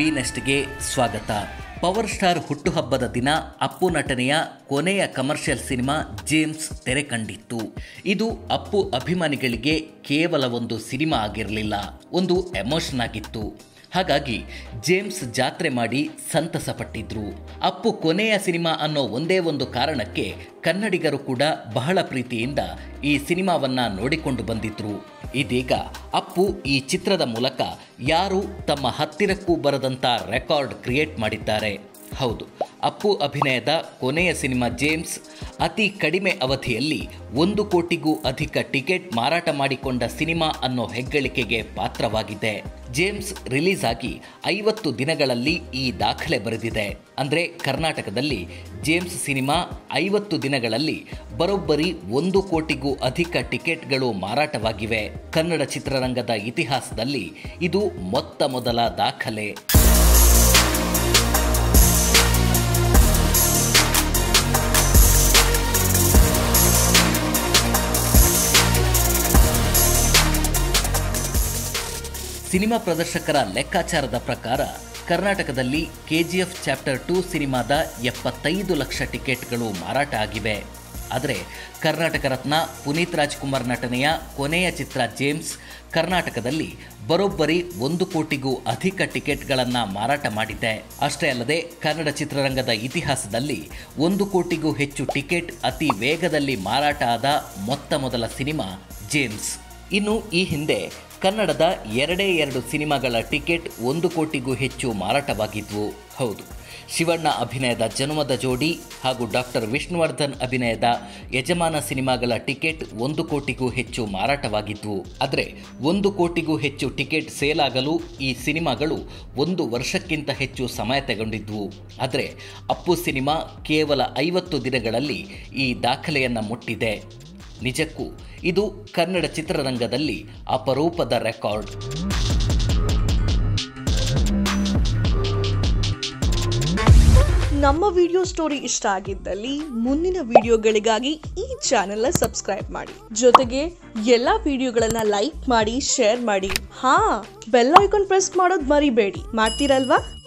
V ನೆಸ್ಟ್ಗೆ ಸ್ವಾಗತ power star ಹುಟ್ಟುಹಬ್ಬದ ದಿನ ಅಪ್ಪು ನಟನೆಯ ಕೊನೆಯ ಕಮರ್ಷಿಯಲ್ ಸಿನಿಮಾ ಜೇಮ್ಸ್ ತೆರೆ ಕಂಡಿತ್ತು ಇದು ಅಪ್ಪು ಅಭಿಮಾನಿಗಳಿಗೆ ಕೇವಲ ಒಂದು ಸಿನಿಮಾ ಆಗಿರಲಿಲ್ಲ ಒಂದು ಎಮೋಷನ್ ಆಗಿತ್ತು ಹಾಗಾಗಿ ಜೇಮ್ಸ್ ಜಾತ್ರೆ ಮಾಡಿ ಸಂತಸ ಪಟ್ಟಿದ್ರು ಅಪ್ಪು ಕೊನೆಯ ಸಿನಿಮಾ ಅನ್ನೋ ಒಂದೇ ಒಂದು ಕಾರಣಕ್ಕೆ ಕನ್ನಡಿಗರು ಕೂಡ ಬಹಳ ಪ್ರೀತಿಯಿಂದ ಈ ಸಿನಿಮಾವನ್ನ ನೋಡಿಕೊಂಡು ಬಂದಿದ್ರು ಇದೀಗ ಅಪ್ಪು ಈ ಚಿತ್ರದ ಮೂಲಕ ಯಾರು ತಮ್ಮ ಹತ್ತಿರಕ್ಕೂ ಬರದಂತ ರೆಕಾರ್ಡ್ ಕ್ರಿಯೇಟ್ ಮಾಡಿದ್ದಾರೆ ಹೌದು ಅಪ್ಪು ಅಭಿನಯದ ಕೊನೆಯ ಸಿನಿಮಾ ಜೇಮ್ಸ್ ಅತಿ ಕಡಿಮೆ ಅವಧಿಯಲ್ಲಿ ಒಂದು ಕೋಟಿಗೂ ಅಧಿಕ ಟಿಕೆಟ್ ಮಾರಾಟ ಮಾಡಿಕೊಂಡ ಸಿನಿಮಾ ಅನ್ನೋ ಹೆಗ್ಗಳಿಕೆಗೆ ಪಾತ್ರವಾಗಿದೆ ಜೇಮ್ಸ್ ರಿಲೀಸ್ ಆಗಿ ಐವತ್ತು ದಿನಗಳಲ್ಲಿ ಈ ದಾಖಲೆ ಬರೆದಿದೆ ಅಂದರೆ ಕರ್ನಾಟಕದಲ್ಲಿ ಜೇಮ್ಸ್ ಸಿನಿಮಾ ಐವತ್ತು ದಿನಗಳಲ್ಲಿ ಬರೋಬ್ಬರಿ ಒಂದು ಕೋಟಿಗೂ ಅಧಿಕ ಟಿಕೆಟ್ಗಳು ಮಾರಾಟವಾಗಿವೆ ಕನ್ನಡ ಚಿತ್ರರಂಗದ ಇತಿಹಾಸದಲ್ಲಿ ಇದು ಮೊತ್ತ ಮೊದಲ ದಾಖಲೆ ಸಿನಿಮಾ ಪ್ರದರ್ಶಕರ ಲೆಕ್ಕಾಚಾರದ ಪ್ರಕಾರ ಕರ್ನಾಟಕದಲ್ಲಿ ಕೆಜಿಎಫ್ ಚಾಪ್ಟರ್ ಟೂ ಸಿನಿಮಾದ ಎಪ್ಪತ್ತೈದು ಲಕ್ಷ ಟಿಕೆಟ್ಗಳು ಮಾರಾಟ ಆಗಿವೆ ಆದರೆ ಕರ್ನಾಟಕ ರತ್ನ ಪುನೀತ್ ರಾಜ್ಕುಮಾರ್ ನಟನೆಯ ಕೊನೆಯ ಚಿತ್ರ ಜೇಮ್ಸ್ ಕರ್ನಾಟಕದಲ್ಲಿ ಬರೋಬ್ಬರಿ ಒಂದು ಕೋಟಿಗೂ ಅಧಿಕ ಟಿಕೆಟ್ಗಳನ್ನು ಮಾರಾಟ ಮಾಡಿದೆ ಅಷ್ಟೇ ಅಲ್ಲದೆ ಕನ್ನಡ ಚಿತ್ರರಂಗದ ಇತಿಹಾಸದಲ್ಲಿ ಒಂದು ಕೋಟಿಗೂ ಹೆಚ್ಚು ಟಿಕೆಟ್ ಅತಿ ವೇಗದಲ್ಲಿ ಮಾರಾಟ ಆದ ಮೊತ್ತ ಮೊದಲ ಸಿನಿಮಾ ಜೇಮ್ಸ್ ಇನ್ನು ಈ ಹಿಂದೆ ಕನ್ನಡದ ಎರಡೇ ಎರಡು ಸಿನಿಮಾಗಳ ಟಿಕೆಟ್ ಒಂದು ಕೋಟಿಗೂ ಹೆಚ್ಚು ಮಾರಾಟವಾಗಿದ್ವು ಹೌದು ಶಿವಣ್ಣ ಅಭಿನಯದ ಜನ್ಮದ ಜೋಡಿ ಹಾಗೂ ಡಾಕ್ಟರ್ ವಿಷ್ಣುವರ್ಧನ್ ಅಭಿನಯದ ಯಜಮಾನ ಸಿನಿಮಾಗಳ ಟಿಕೆಟ್ ಒಂದು ಕೋಟಿಗೂ ಹೆಚ್ಚು ಮಾರಾಟವಾಗಿದ್ವು ಆದರೆ ಒಂದು ಕೋಟಿಗೂ ಹೆಚ್ಚು ಟಿಕೆಟ್ ಸೇಲ್ ಆಗಲು ಈ ಸಿನಿಮಾಗಳು ಒಂದು ವರ್ಷಕ್ಕಿಂತ ಹೆಚ್ಚು ಸಮಯ ತಗೊಂಡಿದ್ವು ಆದರೆ ಅಪ್ಪು ಸಿನಿಮಾ ಕೇವಲ ಐವತ್ತು ದಿನಗಳಲ್ಲಿ ಈ ದಾಖಲೆಯನ್ನು ಮುಟ್ಟಿದೆ ನಿಜಕ್ಕೂ ಇದು ಕನ್ನಡ ಚಿತ್ರರಂಗದಲ್ಲಿ ಅಪರೂಪದ ರೆಕಾರ್ಡ್ ನಮ್ಮ ವಿಡಿಯೋ ಸ್ಟೋರಿ ಇಷ್ಟ ಆಗಿದ್ದಲ್ಲಿ ಮುಂದಿನ ವಿಡಿಯೋಗಳಿಗಾಗಿ ಈ ಚಾನೆಲ್ನ ಸಬ್ಸ್ಕ್ರೈಬ್ ಮಾಡಿ ಜೊತೆಗೆ ಎಲ್ಲ ವಿಡಿಯೋಗಳನ್ನ ಲೈಕ್ ಮಾಡಿ ಶೇರ್ ಮಾಡಿ ಹಾ ಬೆಲ್ ಐಕಾನ್ ಪ್ರೆಸ್ ಮಾಡೋದು ಮರಿಬೇಡಿ ಮಾಡ್ತೀರಲ್ವಾ